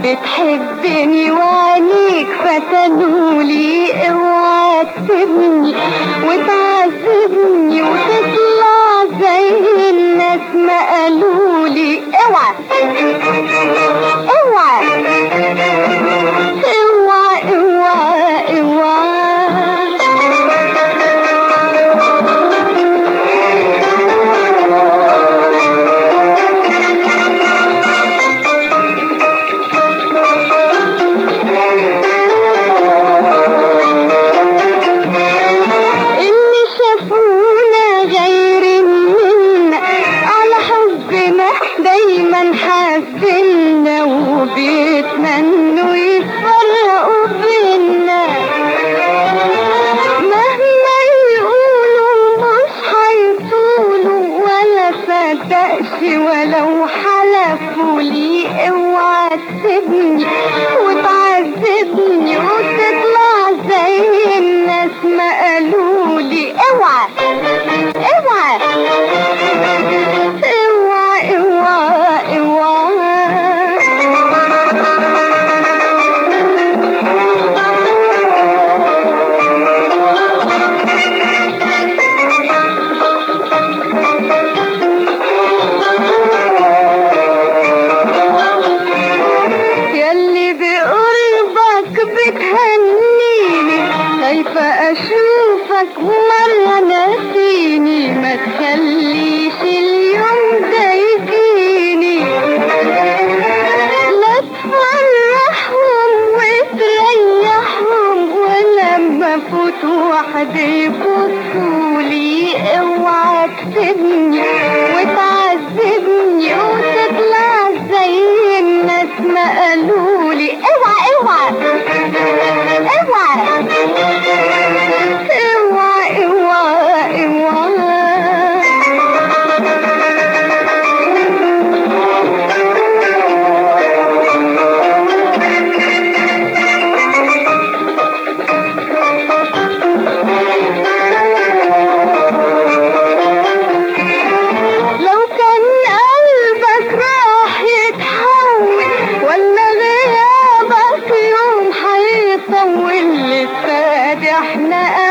بتحبني وعينيك فتنولي اوعى تسيبني وتعذبني وتطلع زي الناس ما قالولي اوعى اوعى اوعى اوعى اوعى اللي شافونا غير منا على حبنا دايما حاسبنا وبيتمنوا يفرقوا بينا مهما يقولوا مش هيطولوا ولا صدقش ولو حلفوا لي اوعى تسيبني وتعذبني وتطلع زي الناس ما قالولي اوعى اوعى اوعى اوعى اوعى ياللي بقربك بتهنيني خايفة أشوفك مرة ناسيني ما تخليش اليوم ده يجيني لا تفرحهم وتريحهم ولما فوت واحد يبصولي اوعى تسيبني وتعذبني وتطلع زي الناس ما قالولي اوعى اوعى اوعى اوعى اوعى اوعى لو كان قلبك راح يتحول ولا غيابك يوم هيطول لسه احنا